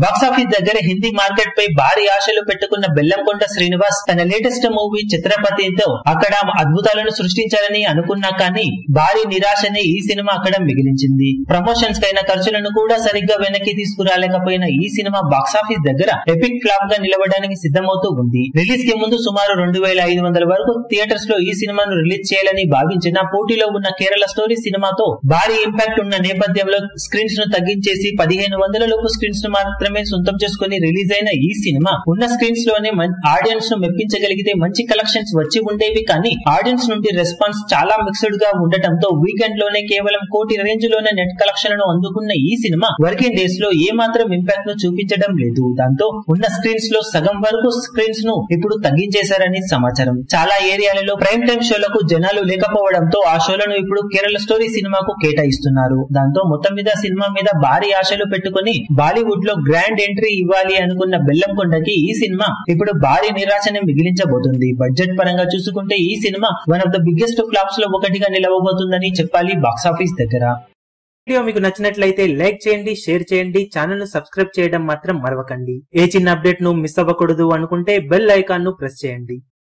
box office దగ్గర Hindi market పై భారీ ఆశలు పెట్టుకున్న బెల్లంకొండ శ్రీనివాస్ తన లేటెస్ట్ మూవీ చిత్రపతితో అక్కడ అద్భుతాలను సృష్టించాలని అనుకున్నా కానీ భారీ నిరాశనే ఈ సినిమా అక్కడ మిగిలించింది ప్రమోషన్స్ కైన ఖర్చులను కూడా సరిగ్గా వెనక్కి తీసుకురాలేకపోయిన ఈ సినిమా బాక్సాఫీస్ దగ్గర ఎపిక్ ఫ్లాప్ గా నిలవడానికి సిద్ధమవుతూ ఉంది రిలీజ్ కి ముందు సుమారు రెండు వేల ఐదు వందల వరకు థియేటర్స్ లో ఈ సినిమాను రిలీజ్ చేయాలని భావించిన పోటీలో ఉన్న కేరళ స్టోరీ సినిమాతో భారీ ఇంపాక్ట్ ఉన్న నేపథ్యంలో స్క్రీన్స్ ను తగ్గించేసి పదిహేను వందల లోపు స్క్రీన్స్ ను మాత్రమే సొంతం చేసుకుని రిలీజ్ అయిన ఈ సినిమా ఉన్న స్క్రీన్స్ లోనే ఆడియన్స్ ను మెప్పించగలిగితే మంచి కలెక్షన్స్ వచ్చి ఉండేవి కానీ ఆడియన్స్ నుండి రెస్పాన్స్ చాలా మిక్స్డ్ గా ఉండటంతో వీకెండ్ లోనే కేవలం కోటి రేంజ్ లోనే నెట్ కలెక్షన్లను అందుకున్న ఈ సినిమా వర్కింగ్ డేస్ లో ఏ మాత్రం ఇంపాక్ట్ ను చూపించడం లేదు దాంతో ఉన్న స్క్రీన్స్ లో సగం వరకు స్క్రీన్స్ ను ఇప్పుడు తగ్గించేశారని సమాచారం చాలా ఏరియాలలో ప్రైమ్ టైమ్ షోలకు జనాలు లేకపోవడంతో ఆ షోలను ఇప్పుడు కేరళ స్టోరీ సినిమాకు కేటాయిస్తున్నారు దాంతో మొత్తం మీద సినిమా మీద భారీ ఆశలు పెట్టుకుని బాలీవుడ్ లో గ్రాండ్ ఎంట్రీ ఇవ్వాలి అనుకున్న బెల్లంకొండకి ఈ సినిమా ఇప్పుడు భారీ నిరాశని మిగిలించబోతుంది బడ్జెట్ పరంగా చూసుకుంటే ఈ cinema one of the biggest flops లో ఒకటిగా నిలవబోతుందని చెప్పాలి బాక్సాఫీస్ దగ్గర వీడియో మీకు నచ్చినట్లయితే లైక్ చేయండి షేర్ చేయండి ఛానల్ ను సబ్స్క్రైబ్ చేయడం మాత్రం మరవకండి ఏ చిన్న అప్డేట్ ను మిస్ అవ్వకూడదు అనుకుంటే బెల్ ఐకాన్ ను ప్రెస్ చేయండి